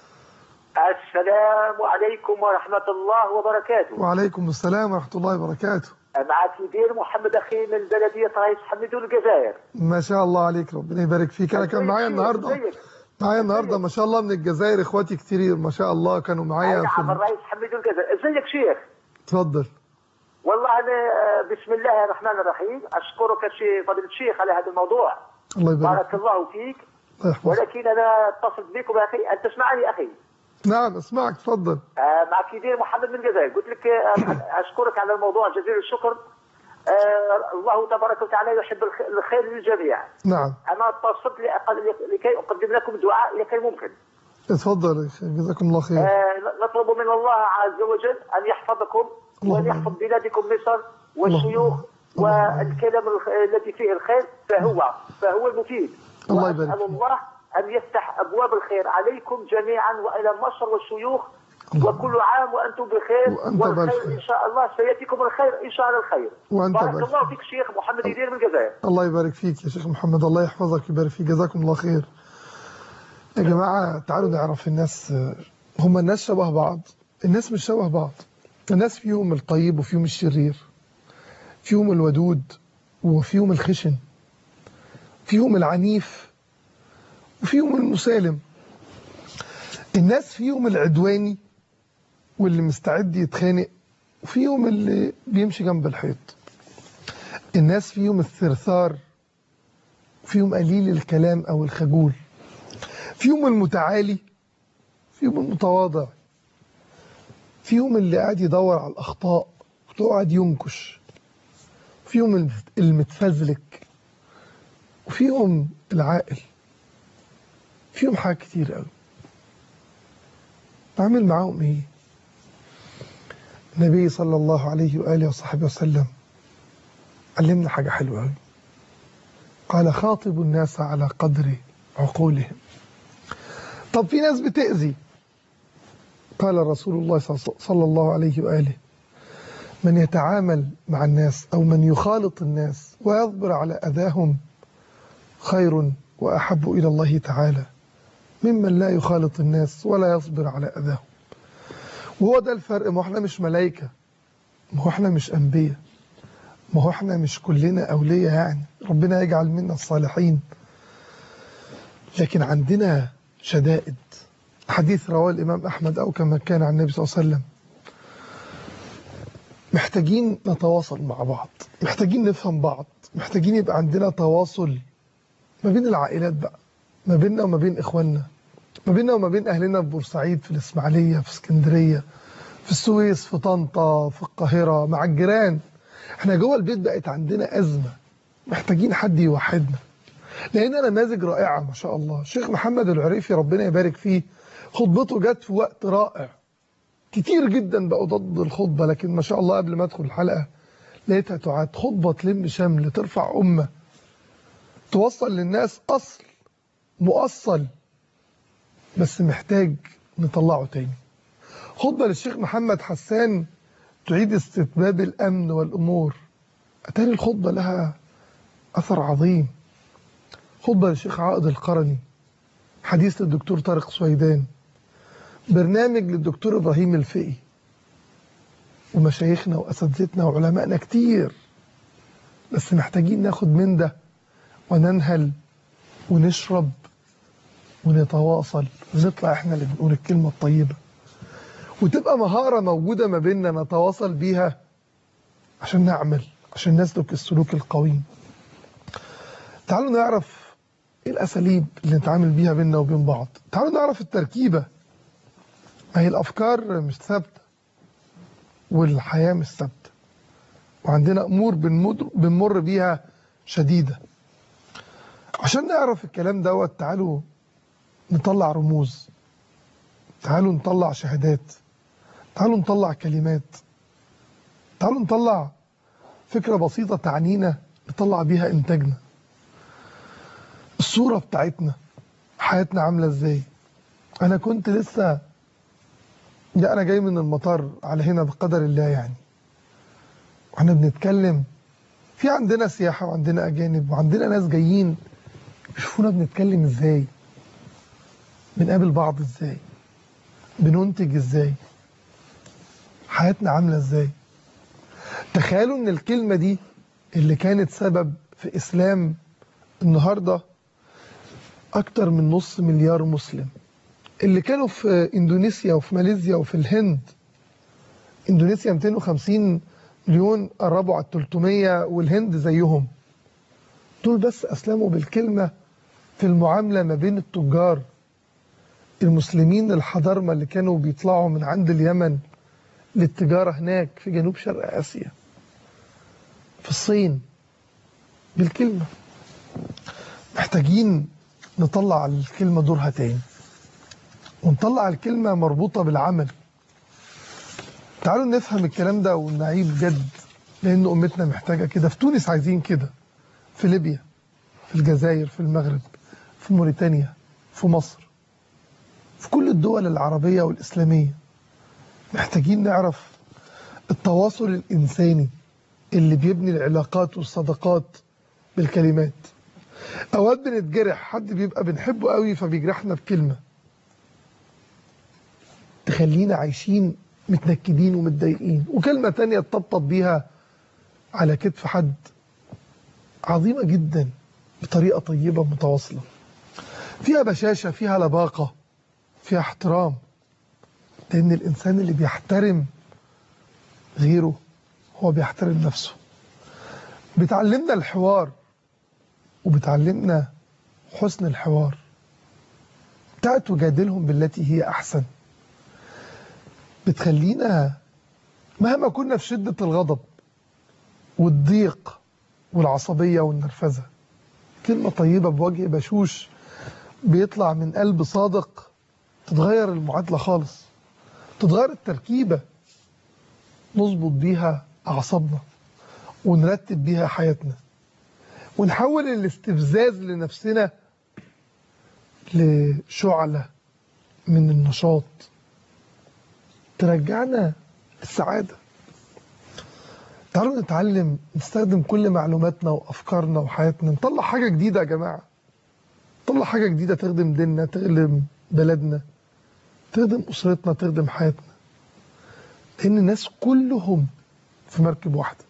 السلام عليكم ورحمة الله وبركاته وعليكم السلام ورحمة الله وبركاته معك مدير محمد أخي من بلدية رئيس حميد الجزائر ما شاء الله عليك ربنا يبارك فيك أنا كان معايا النهاردة ازيك؟ معايا النهاردة ما شاء الله من الجزائر إخواتي كتير ما شاء الله كانوا معايا أي في نعم ال- الرئيس حميد الجزائر ازيك شيخ اتفضل والله أنا آه، بسم الله الرحمن الرحيم أشكرك شي فضيلة الشيخ على هذا الموضوع الله يبارك بارك الله فيك الله يحفظك ولكن أنا اتصلت بكم يا أخي أن تسمعني أخي نعم اسمعك اتفضل آه، معك مدير محمد من الجزائر قلت لك آه، أشكرك على الموضوع جزيل الشكر آه، الله تبارك وتعالى يحب الخ- الخير للجميع نعم أنا اتصلت لأق- لكي أقدم لكم دعاء لكي ممكن اتفضل يا شيخ، جزاكم الله خير آه، نطلب من الله عز وجل أن يحفظكم وأن اللهم يحفظ بلادكم مصر والشيوخ اللهم والكلام الخ- الذي فيه الخير فهو فهو المفيد الله يبارك وأسأل فيك. الله أن يفتح أبواب الخير عليكم جميعا وإلى مصر والشيوخ وكل عام وأنتم بخير وأنت والخير بالخير. إن شاء الله سيأتيكم الخير إن شاء الله الخير وأنت بارك بالخير. الله فيك شيخ محمد يدير من الجزائر الله يبارك فيك يا شيخ محمد الله يحفظك ويبارك فيك جزاكم الله خير يا جماعة تعالوا نعرف الناس هم الناس شبه بعض الناس مش شبه بعض الناس فيهم الطيب وفيهم الشرير فيهم الودود وفيهم الخشن فيهم العنيف وفيهم المسالم الناس فيهم العدواني واللي مستعد يتخانق وفيهم اللي بيمشي جنب الحيط الناس فيهم الثرثار فيهم قليل الكلام أو الخجول فيهم المتعالي فيهم المتواضع فيهم اللي قاعد يدور على الأخطاء وقاعد ينكش فيهم المتفزلك وفيهم العاقل فيهم حاجات كتير قوي بعمل معاهم ايه النبي صلى الله عليه وآله وصحبه وسلم علمنا حاجة حلوة قوي قال خاطبوا الناس على قدر عقولهم طب في ناس بتأذي قال رسول الله صلى الله عليه وآله من يتعامل مع الناس أو من يخالط الناس ويصبر على أذاهم خير وأحب إلى الله تعالى ممن لا يخالط الناس ولا يصبر على أذاهم وهو ده الفرق ما احنا مش ملايكة ما هو احنا مش أنبياء ما هو احنا مش كلنا أولياء يعني ربنا يجعل منا الصالحين لكن عندنا شدائد حديث رواه الإمام أحمد أو كما كان عن النبي صلى الله عليه وسلم محتاجين نتواصل مع بعض محتاجين نفهم بعض محتاجين يبقى عندنا تواصل ما بين العائلات بقى ما بيننا وما بين إخواننا ما بيننا وما بين أهلنا في بورسعيد في الإسماعيلية في اسكندرية في السويس في طنطا في القاهرة مع الجيران احنا جوه البيت بقت عندنا أزمة محتاجين حد يوحدنا لقينا نماذج رائعة ما شاء الله الشيخ محمد العريفي ربنا يبارك فيه خطبته جت في وقت رائع كتير جدا بقوا ضد الخطبة لكن ما شاء الله قبل ما ادخل الحلقة لقيتها تعاد خطبة تلم شمل ترفع أمة توصل للناس أصل مؤصل بس محتاج نطلعه تاني خطبة للشيخ محمد حسان تعيد استتباب الأمن والأمور أتاري الخطبة لها أثر عظيم خطبة للشيخ عائد القرني حديث للدكتور طارق سويدان برنامج للدكتور إبراهيم الفقي ومشايخنا وأساتذتنا وعلمائنا كتير بس محتاجين ناخد من ده وننهل ونشرب ونتواصل ونطلع احنا اللي بنقول الكلمة الطيبة وتبقى مهارة موجودة ما بيننا نتواصل بيها عشان نعمل عشان نسلك السلوك القويم تعالوا نعرف ايه الاساليب اللي نتعامل بيها بيننا وبين بعض تعالوا نعرف التركيبة ما هي الافكار مش ثابتة والحياة مش ثابتة وعندنا امور بنمر, بنمر بيها شديدة عشان نعرف الكلام دوت تعالوا نطلع رموز تعالوا نطلع شهادات تعالوا نطلع كلمات تعالوا نطلع فكرة بسيطة تعنينا نطلع بيها إنتاجنا الصورة بتاعتنا حياتنا عاملة إزاي أنا كنت لسه ده أنا جاي من المطار على هنا بقدر الله يعني وإحنا بنتكلم في عندنا سياحة وعندنا أجانب وعندنا ناس جايين يشوفونا بنتكلم إزاي بنقابل بعض إزاي بننتج إزاي حياتنا عاملة إزاي تخيلوا ان الكلمة دي اللي كانت سبب في اسلام النهاردة اكتر من نص مليار مسلم اللي كانوا في اندونيسيا وفي ماليزيا وفي الهند اندونيسيا 250 مليون قربوا على 300 والهند زيهم دول بس اسلموا بالكلمة في المعاملة ما بين التجار المسلمين الحضارمة اللي كانوا بيطلعوا من عند اليمن للتجارة هناك في جنوب شرق آسيا في الصين بالكلمة محتاجين نطلع الكلمة دورها تاني ونطلع الكلمة مربوطة بالعمل تعالوا نفهم الكلام ده ونعيه بجد لأن أمتنا محتاجة كده في تونس عايزين كده في ليبيا في الجزائر في المغرب في موريتانيا في مصر في كل الدول العربية والإسلامية محتاجين نعرف التواصل الإنساني اللي بيبني العلاقات والصداقات بالكلمات أوقات بنتجرح حد بيبقى بنحبه قوي فبيجرحنا بكلمة تخلينا عايشين متنكدين ومتضايقين وكلمة تانية تطبطب بيها على كتف حد عظيمة جدا بطريقة طيبة متواصلة فيها بشاشة فيها لباقة فيها احترام لأن الإنسان اللي بيحترم غيره هو بيحترم نفسه بتعلمنا الحوار وبتعلمنا حسن الحوار بتاعت تجادلهم بالتي هي أحسن بتخلينا مهما كنا في شدة الغضب والضيق والعصبية والنرفزة كلمة طيبة بوجه بشوش بيطلع من قلب صادق تتغير المعادلة خالص تتغير التركيبة نظبط بيها أعصابنا ونرتب بيها حياتنا ونحول الاستفزاز لنفسنا لشعلة من النشاط ترجعنا السعادة تعالوا نتعلم نستخدم كل معلوماتنا وأفكارنا وحياتنا نطلع حاجة جديدة يا جماعة نطلع حاجة جديدة تخدم ديننا تخدم بلدنا تخدم أسرتنا تخدم حياتنا لأن الناس كلهم في مركب واحدة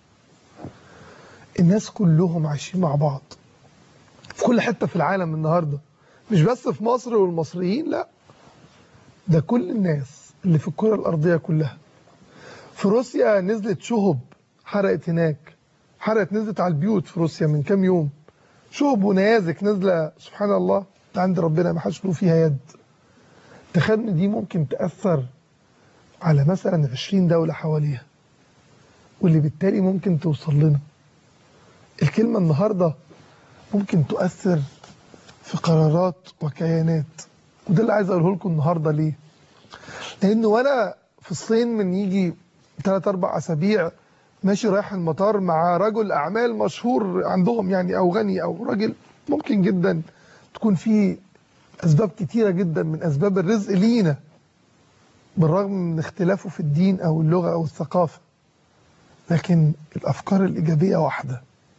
الناس كلهم عايشين مع بعض في كل حتة في العالم النهاردة مش بس في مصر والمصريين لا ده كل الناس اللي في الكرة الأرضية كلها في روسيا نزلت شهب حرقت هناك حرقت نزلت على البيوت في روسيا من كام يوم شهب ونيازك نازلة سبحان الله عند ربنا ما حدش له فيها يد تخيل ان دي ممكن تأثر على مثلا 20 دولة حواليها واللي بالتالي ممكن توصل لنا الكلمة النهاردة ممكن تؤثر في قرارات وكيانات وده اللي عايز اقوله لكم النهارده ليه؟ لان وانا في الصين من يجي 3 4 اسابيع ماشي رايح المطار مع رجل اعمال مشهور عندهم يعني او غني او راجل ممكن جدا تكون فيه اسباب كتيره جدا من اسباب الرزق لينا بالرغم من اختلافه في الدين او اللغه او الثقافه لكن الافكار الايجابيه واحده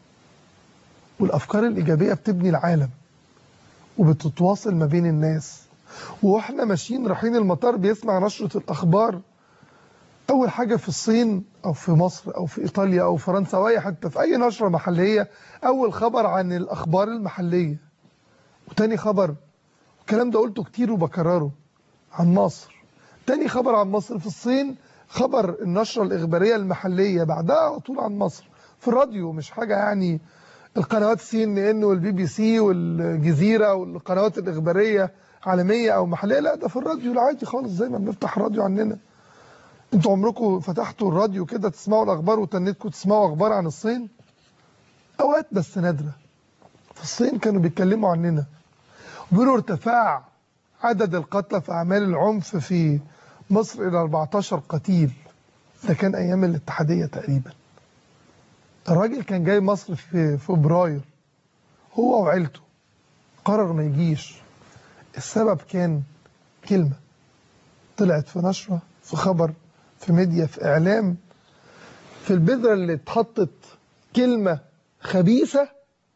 والافكار الايجابيه بتبني العالم وبتتواصل ما بين الناس واحنا ماشيين رايحين المطار بيسمع نشرة الأخبار أول حاجة في الصين أو في مصر أو في إيطاليا أو فرنسا أو أي حتة في أي نشرة محلية أول خبر عن الأخبار المحلية وتاني خبر الكلام ده قلته كتير وبكرره عن مصر تاني خبر عن مصر في الصين خبر النشرة الإخبارية المحلية بعدها على طول عن مصر في الراديو مش حاجة يعني القنوات سي ان ان والبي بي سي والجزيره والقنوات الاخباريه عالميه او محليه لا ده في الراديو العادي خالص زي ما بنفتح الراديو عننا انتوا عمركم فتحتوا الراديو كده تسمعوا الاخبار وتنتكم تسمعوا اخبار عن الصين اوقات بس نادره في الصين كانوا بيتكلموا عننا بيقولوا ارتفاع عدد القتلى في اعمال العنف في مصر الى 14 قتيل ده كان ايام الاتحاديه تقريبا الراجل كان جاي مصر في فبراير هو وعيلته قرر ما يجيش السبب كان كلمة طلعت في نشرة في خبر في ميديا في إعلام في البذرة اللي اتحطت كلمة خبيثة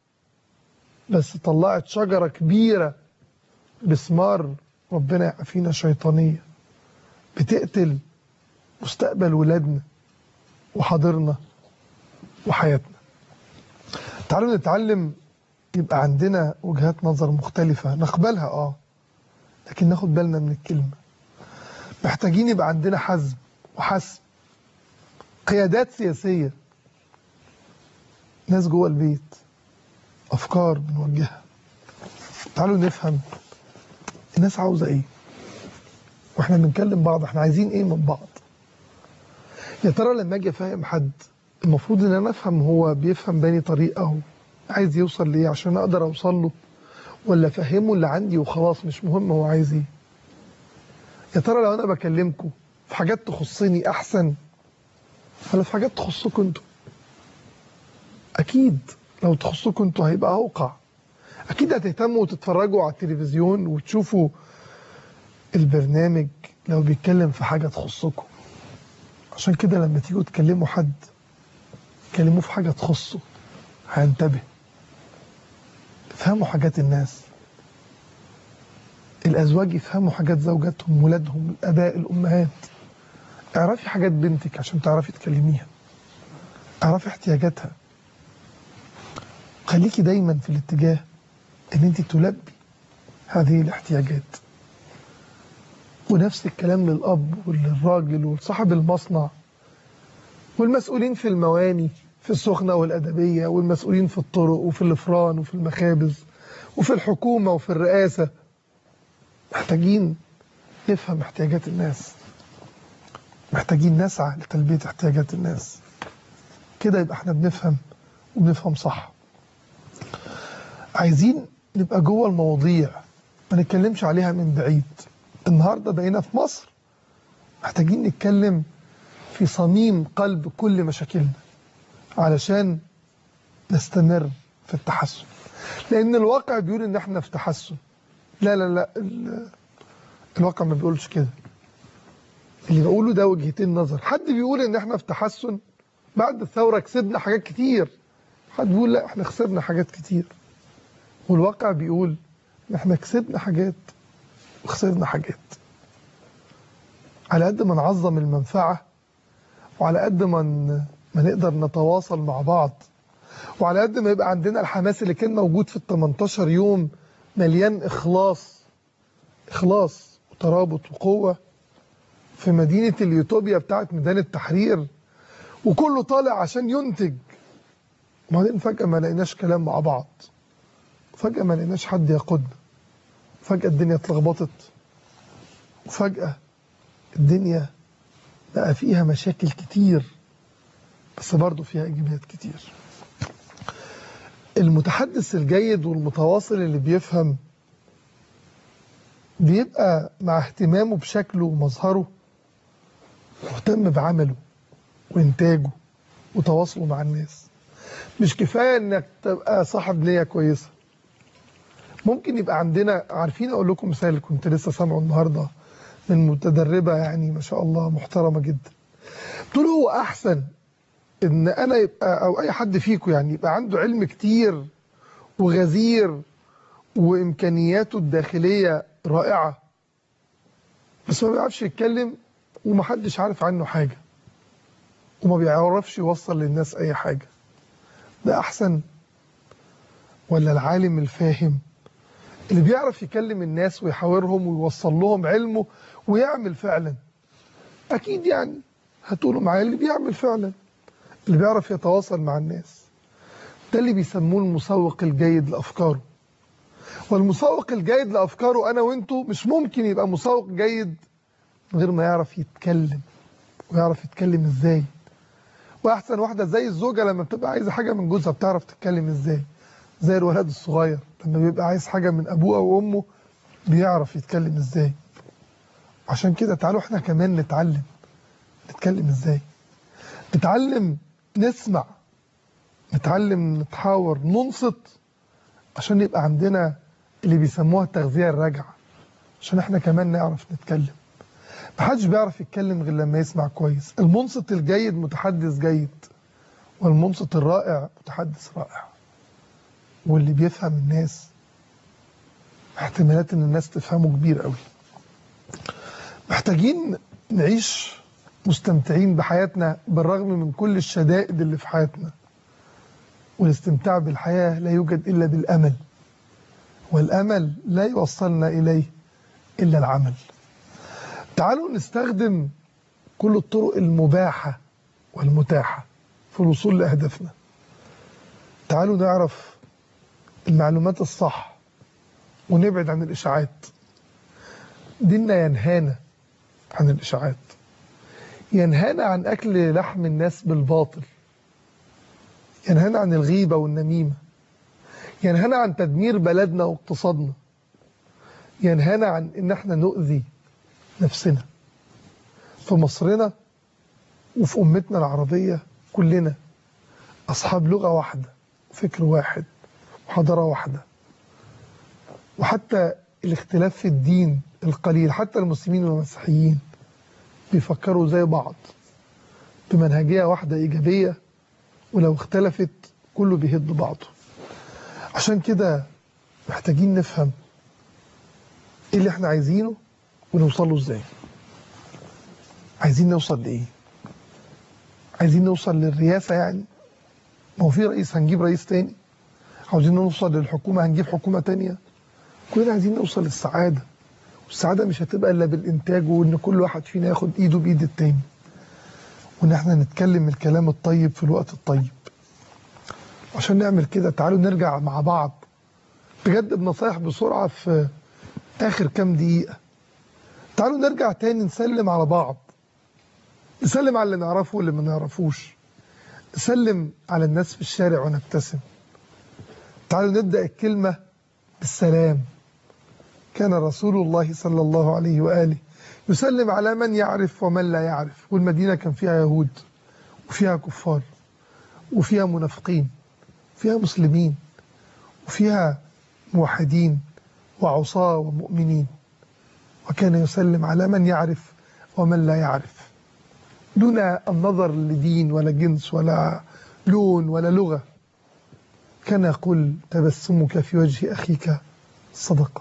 بس طلعت شجرة كبيرة بثمار ربنا يعافينا شيطانية بتقتل مستقبل ولادنا وحاضرنا وحياتنا تعالوا نتعلم يبقى عندنا وجهات نظر مختلفة نقبلها اه لكن ناخد بالنا من الكلمة محتاجين يبقى عندنا حزم وحسم قيادات سياسية ناس جوه البيت أفكار بنوجهها تعالوا نفهم الناس عاوزة ايه واحنا بنكلم بعض احنا عايزين ايه من بعض يا ترى لما اجي افهم حد المفروض ان انا افهم هو بيفهم باني طريقه عايز يوصل ليه عشان اقدر اوصل له ولا افهمه اللي عندي وخلاص مش مهم هو عايز ايه يا ترى لو انا بكلمكم في حاجات تخصني احسن ولا في حاجات تخصكم انتوا اكيد لو تخصكم انتوا هيبقى اوقع اكيد هتهتموا وتتفرجوا على التلفزيون وتشوفوا البرنامج لو بيتكلم في حاجه تخصكم عشان كده لما تيجوا تكلموا حد كلموه في حاجة تخصه هينتبه فهموا حاجات الناس الأزواج يفهموا حاجات زوجاتهم ولادهم الآباء الأمهات اعرفي حاجات بنتك عشان تعرفي تكلميها اعرفي احتياجاتها خليكي دايما في الاتجاه ان انت تلبي هذه الاحتياجات ونفس الكلام للاب وللراجل ولصاحب المصنع والمسؤولين في المواني في السخنه والادبيه والمسؤولين في الطرق وفي الافران وفي المخابز وفي الحكومه وفي الرئاسه محتاجين نفهم احتياجات الناس محتاجين نسعى لتلبيه احتياجات الناس كده يبقى احنا بنفهم وبنفهم صح عايزين نبقى جوه المواضيع ما نتكلمش عليها من بعيد النهارده بقينا في مصر محتاجين نتكلم في صميم قلب كل مشاكلنا علشان نستمر في التحسن لان الواقع بيقول ان احنا في تحسن لا لا لا ال- الواقع ما بيقولش كده اللي بقوله ده وجهتين نظر حد بيقول ان احنا في تحسن بعد الثوره كسبنا حاجات كتير حد بيقول لا احنا خسرنا حاجات كتير والواقع بيقول ان احنا كسبنا حاجات وخسرنا حاجات على قد ما نعظم المنفعه وعلى قد ما ن- ما نقدر نتواصل مع بعض وعلى قد ما يبقى عندنا الحماس اللي كان موجود في ال 18 يوم مليان اخلاص اخلاص وترابط وقوه في مدينه اليوتوبيا بتاعت ميدان التحرير وكله طالع عشان ينتج وبعدين فجاه ما لقيناش كلام مع بعض فجاه ما لقيناش حد يقودنا فجاه الدنيا اتلخبطت وفجاه الدنيا بقى فيها مشاكل كتير بس برضه فيها ايجابيات كتير المتحدث الجيد والمتواصل اللي بيفهم بيبقى مع اهتمامه بشكله ومظهره مهتم بعمله وإنتاجه وتواصله مع الناس مش كفاية إنك تبقى صاحب نية كويسة ممكن يبقى عندنا عارفين أقول لكم مثال كنت لسه سامعه النهاردة من متدربة يعني ما شاء الله محترمة جدا تقول هو أحسن إن أنا يبقى أو أي حد فيكم يعني يبقى عنده علم كتير وغزير وإمكانياته الداخلية رائعة بس ما بيعرفش يتكلم ومحدش عارف عنه حاجة وما بيعرفش يوصل للناس أي حاجة ده أحسن ولا العالم الفاهم اللي بيعرف يكلم الناس ويحاورهم ويوصل لهم علمه ويعمل فعلا أكيد يعني هتقولوا معايا اللي بيعمل فعلا اللي بيعرف يتواصل مع الناس ده اللي بيسموه المسوق الجيد لأفكاره والمسوق الجيد لأفكاره أنا وإنتوا مش ممكن يبقى مسوق جيد من غير ما يعرف يتكلم ويعرف يتكلم إزاي وأحسن واحدة زي الزوجة لما بتبقى عايزة حاجة من جوزها بتعرف تتكلم إزاي زي الولد الصغير لما بيبقى عايز حاجة من أبوه أو أمه بيعرف يتكلم إزاي عشان كده تعالوا إحنا كمان نتعلم نتكلم إزاي نتعلم نسمع نتعلم نتحاور ننصت عشان يبقى عندنا اللي بيسموها التغذية الراجعة عشان احنا كمان نعرف نتكلم محدش بيعرف يتكلم غير لما يسمع كويس المنصت الجيد متحدث جيد والمنصت الرائع متحدث رائع واللي بيفهم الناس احتمالات ان الناس تفهمه كبير قوي محتاجين نعيش مستمتعين بحياتنا بالرغم من كل الشدائد اللي في حياتنا والاستمتاع بالحياة لا يوجد إلا بالأمل والأمل لا يوصلنا إليه إلا العمل تعالوا نستخدم كل الطرق المباحة والمتاحة في الوصول لأهدافنا تعالوا نعرف المعلومات الصح ونبعد عن الإشاعات ديننا ينهانا عن الإشاعات ينهانا عن أكل لحم الناس بالباطل ينهانا عن الغيبة والنميمة ينهانا عن تدمير بلدنا واقتصادنا ينهانا عن ان احنا نؤذي نفسنا في مصرنا وفي امتنا العربية كلنا اصحاب لغة واحدة فكر واحد وحضارة واحدة وحتى الاختلاف في الدين القليل حتى المسلمين والمسيحيين بيفكروا زي بعض بمنهجية واحدة إيجابية ولو اختلفت كله بيهد بعضه عشان كده محتاجين نفهم ايه اللي احنا عايزينه ونوصل له ازاي عايزين نوصل لإيه عايزين نوصل للرئاسة يعني ما هو في رئيس هنجيب رئيس تاني عاوزين نوصل للحكومة هنجيب حكومة تانية كلنا عايزين نوصل للسعادة والسعادة مش هتبقى إلا بالإنتاج وإن كل واحد فينا ياخد إيده بإيد التاني وإن إحنا نتكلم الكلام الطيب في الوقت الطيب عشان نعمل كده تعالوا نرجع مع بعض بجد بنصايح بسرعة في آخر كام دقيقة تعالوا نرجع تاني نسلم على بعض نسلم على اللي نعرفه واللي ما نعرفوش نسلم على الناس في الشارع ونبتسم تعالوا نبدأ الكلمة بالسلام كان رسول الله صلى الله عليه وآله يسلم على من يعرف ومن لا يعرف والمدينة كان فيها يهود وفيها كفار وفيها منافقين فيها مسلمين وفيها موحدين وعصاة ومؤمنين وكان يسلم على من يعرف ومن لا يعرف دون النظر لدين ولا جنس ولا لون ولا لغة كان يقول تبسمك في وجه أخيك صدقة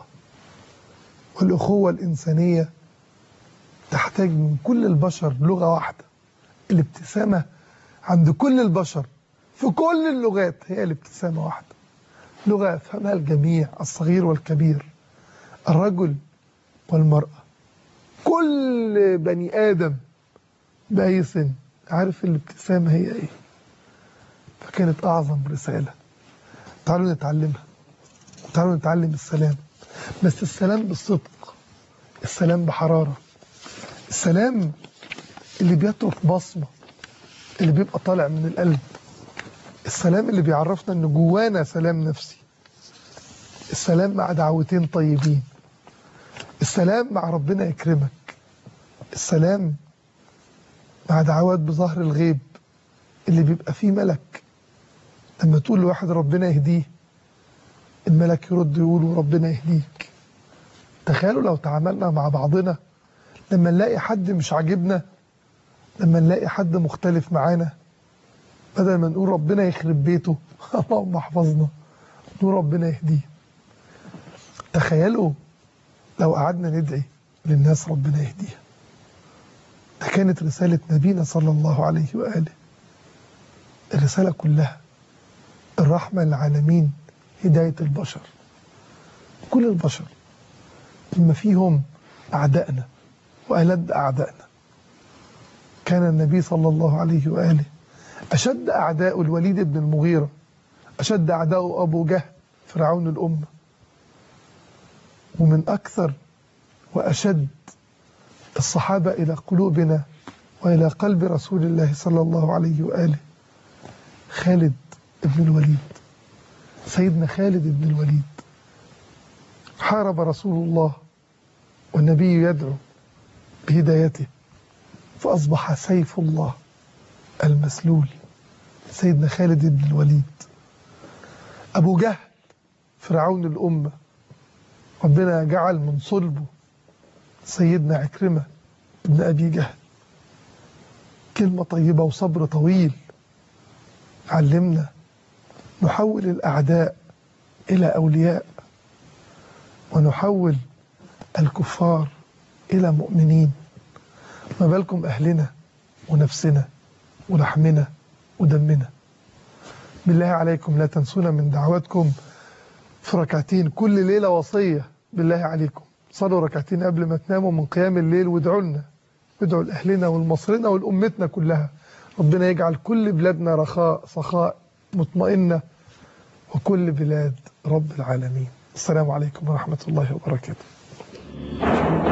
والأخوة الإنسانية تحتاج من كل البشر لغة واحدة الابتسامة عند كل البشر في كل اللغات هي الابتسامة واحدة لغة يفهمها الجميع الصغير والكبير الرجل والمرأة كل بني آدم بأي سن عارف الابتسامة هي ايه فكانت أعظم رسالة تعالوا نتعلمها تعالوا نتعلم السلام بس السلام بالصدق السلام بحرارة السلام اللي بيترك بصمة اللي بيبقى طالع من القلب السلام اللي بيعرفنا ان جوانا سلام نفسي السلام مع دعوتين طيبين السلام مع ربنا يكرمك السلام مع دعوات بظهر الغيب اللي بيبقى فيه ملك لما تقول لواحد ربنا يهديه الملك يرد يقول ربنا يهديك تخيلوا لو تعاملنا مع بعضنا لما نلاقي حد مش عاجبنا لما نلاقي حد مختلف معانا بدل ما نقول ربنا يخرب بيته اللهم احفظنا نقول ربنا يهديه تخيلوا لو قعدنا ندعي للناس ربنا يهديها ده كانت رسالة نبينا صلى الله عليه وآله الرسالة كلها الرحمة للعالمين هداية البشر كل البشر بما فيهم أعدائنا وألد أعدائنا كان النبي صلى الله عليه وآله أشد أعداء الوليد بن المغيرة أشد أعداء أبو جهل فرعون الأمة ومن أكثر وأشد الصحابة إلى قلوبنا وإلى قلب رسول الله صلى الله عليه وآله خالد بن الوليد سيدنا خالد بن الوليد حارب رسول الله والنبي يدعو بهدايته فأصبح سيف الله المسلول سيدنا خالد بن الوليد أبو جهل فرعون الأمة ربنا جعل من صلبه سيدنا عكرمة ابن أبي جهل كلمة طيبة وصبر طويل علمنا نحول الأعداء إلى أولياء ونحول الكفار إلى مؤمنين ما بالكم أهلنا ونفسنا ولحمنا ودمنا بالله عليكم لا تنسونا من دعواتكم في ركعتين كل ليلة وصية بالله عليكم صلوا ركعتين قبل ما تناموا من قيام الليل وادعوا لنا ادعوا لأهلنا ولمصرنا ولأمتنا كلها ربنا يجعل كل بلادنا رخاء سخاء مطمئنة وكل بلاد رب العالمين السلام عليكم ورحمة الله وبركاته